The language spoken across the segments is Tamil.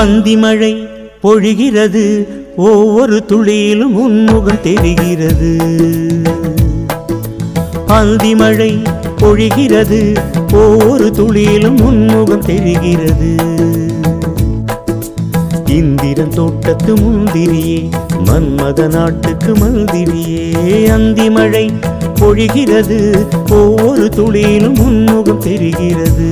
அந்தி மழை பொழிகிறது ஒவ்வொரு துளியிலும் உன்முகம் தெரிகிறது அந்தி மழை பொழிகிறது ஒவ்வொரு துளியிலும் உன்முகம் தெரிகிறது இந்திரன் தோட்டத்து முந்திரியே மன்மத நாட்டுக்கு மந்திரியே அந்தி மழை பொழிகிறது ஒவ்வொரு துளியிலும் உன்முகம் தெரிகிறது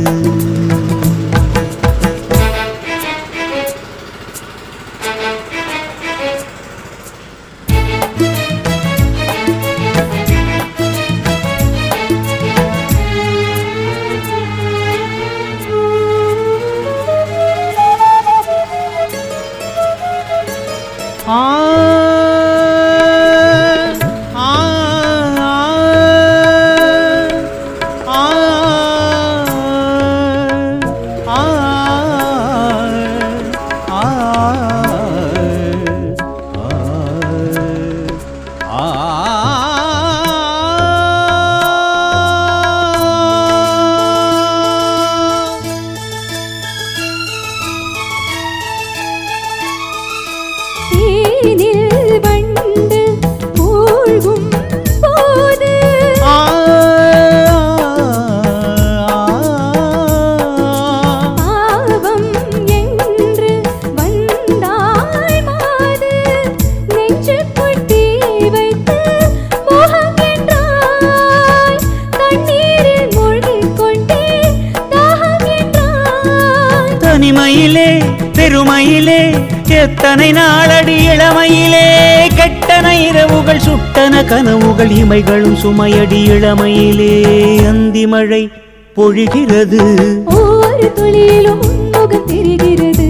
ஆ ஆ ஆ தேனில் வண்டு மூழ்கும் போது பாவம் என்று வந்தாள் மாது நெஞ்சுக்குள் தீ வைத்து மோகம் என்றாள் தண்ணீரில் மூழ்கிக் கொண்டே தாகம் என்றாள் தனிமையிலே பெருமையிலே எத்தனை நாளடி இளமையிலே கெட்டன இரவுகள் சுட்டன கனவுகள் இமைகளும் சுமையடி இளமையிலே அந்தி மழை பொழிகிறது ஒவ்வொரு துளியிலும் உன்முகம் தெரிகிறது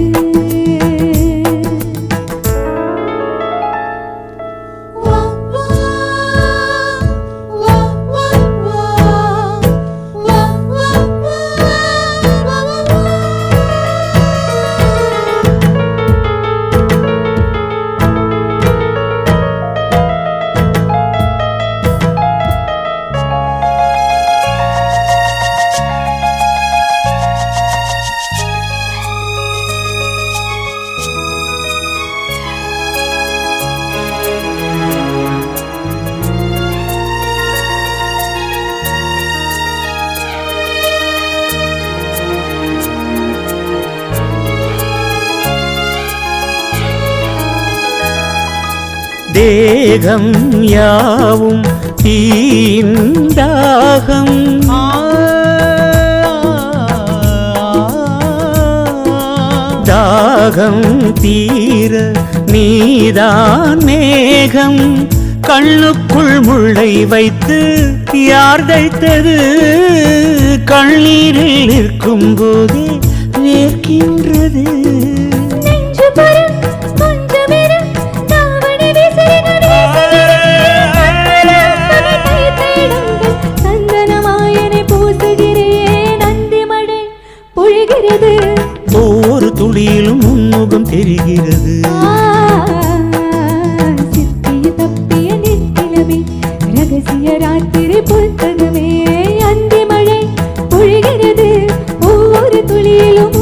தேகம் யாவும் தீண்டாகம் தாகம் தீர நீதான் மேகம் கண்ணுக்குள் முள்ளை வைத்து யார் தைத்தது கண்ணீரில் நிற்கும் போதே வேர்க்கின்றது நெஞ்சு பரம் கொஞ்சமிரு தாவணி விசிறிகள் சந்தனமாயனை பூசுகிறேன் அந்தி மழை பொழிகிறது ஒவ்வொரு துளியிலும் உன்முகம் தெரிகிறது ஆ, சித்திய தப்பிய நித்திலமே ரகசிய ராத்திரி புத்தகமே அந்தி மழை பொழிகிறது ஒவ்வொரு துளியிலும்